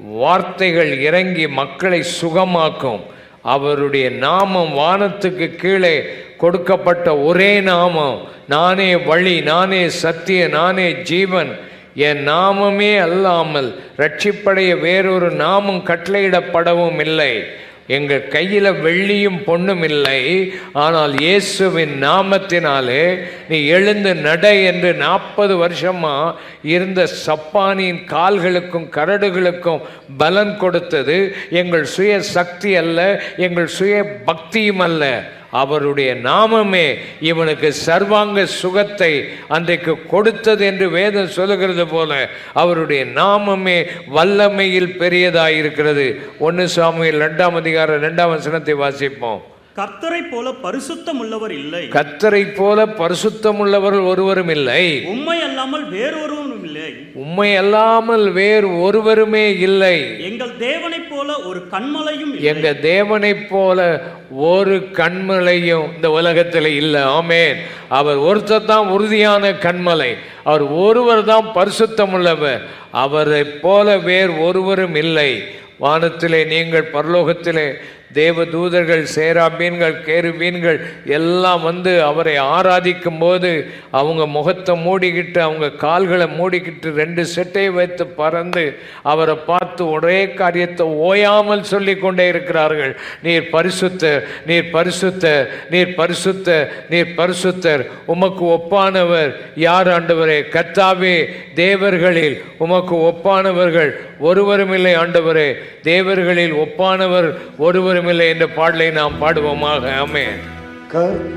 வார்த்தைகள் இறங்கி மக்களை சுகமாக்கும் அவருடைய நாமம் வானத்துக்கு கீழே கொடுக்கப்பட்ட ஒரே நாமம் நானே வழி நானே சத்திய நானே ஜீவன் என் நாமமே அல்லாமல் ரட்சிப்படைய வேறொரு நாமம் கட்டளையிடப்படவும் இல்லை எங்கள் கையில் வெள்ளியும் பொண்ணும் இல்லை ஆனால் இயேசுவின் நாமத்தினாலே நீ எழுந்து நட என்று நாற்பது வருஷமா இருந்த சப்பானியின் கால்களுக்கும் கரடுகளுக்கும் பலன் கொடுத்தது எங்கள் சுய சக்தி அல்ல எங்கள் சுய பக்தியும் அல்ல அவருடைய நாமமே இவனுக்கு சர்வாங்க சுகத்தை அன்றைக்கு கொடுத்தது என்று வேதம் சொல்லுகிறது போல அவருடைய நாமமே வல்லமையில் பெரியதாயிருக்கிறது ஒன்று சாமியில் ரெண்டாம் அதிகாரம் ரெண்டாம் வசனத்தை வாசிப்போம் கர்த்தரை போல பரிசுத்தம் உள்ளவர் இல்லை கத்தரை போல பரிசுத்தமுள்ளவர்கள் ஒருவரும் இல்லை உண்மை அல்லாமல் வேறொருவரும் இல்லை உம்மை அல்லாமல் வேறு ஒருவருமே இல்லை எங்கள் தேவனைப் போல ஒரு கண்மலையும் இல்லை. எங்க தேவனைப் போல ஒரு கண்மலையும் இந்த உலகத்தில் இல்லை ஆமேன் அவர் ஒருத்தர் தான் உறுதியான கண்மலை அவர் ஒருவர் தான் பரிசுத்தம் உள்ளவர் அவரைப் போல வேறு ஒருவரும் இல்லை வானத்திலே நீங்கள் பரலோகத்திலே தேவ தூதர்கள் சேராபீன்கள் கேருபீன்கள் எல்லாம் வந்து அவரை ஆராதிக்கும் போது அவங்க முகத்தை மூடிக்கிட்டு அவங்க கால்களை மூடிக்கிட்டு ரெண்டு செட்டை வைத்து பறந்து அவரை பார்த்து ஒரே காரியத்தை ஓயாமல் சொல்லி கொண்டே இருக்கிறார்கள் நீர் பரிசுத்தர் நீர் பரிசுத்தர் நீர் பரிசுத்தர் நீர் பரிசுத்தர் உமக்கு ஒப்பானவர் யார் ஆண்டவரே கத்தாவே தேவர்களில் உமக்கு ஒப்பானவர்கள் ஒருவரும் இல்லை ஆண்டவரே தேவர்களில் ஒப்பானவர் ஒருவரும் இல்லை என்ற பாடலை நாம் பாடுவோமாக ஆமென் கர்த்தர்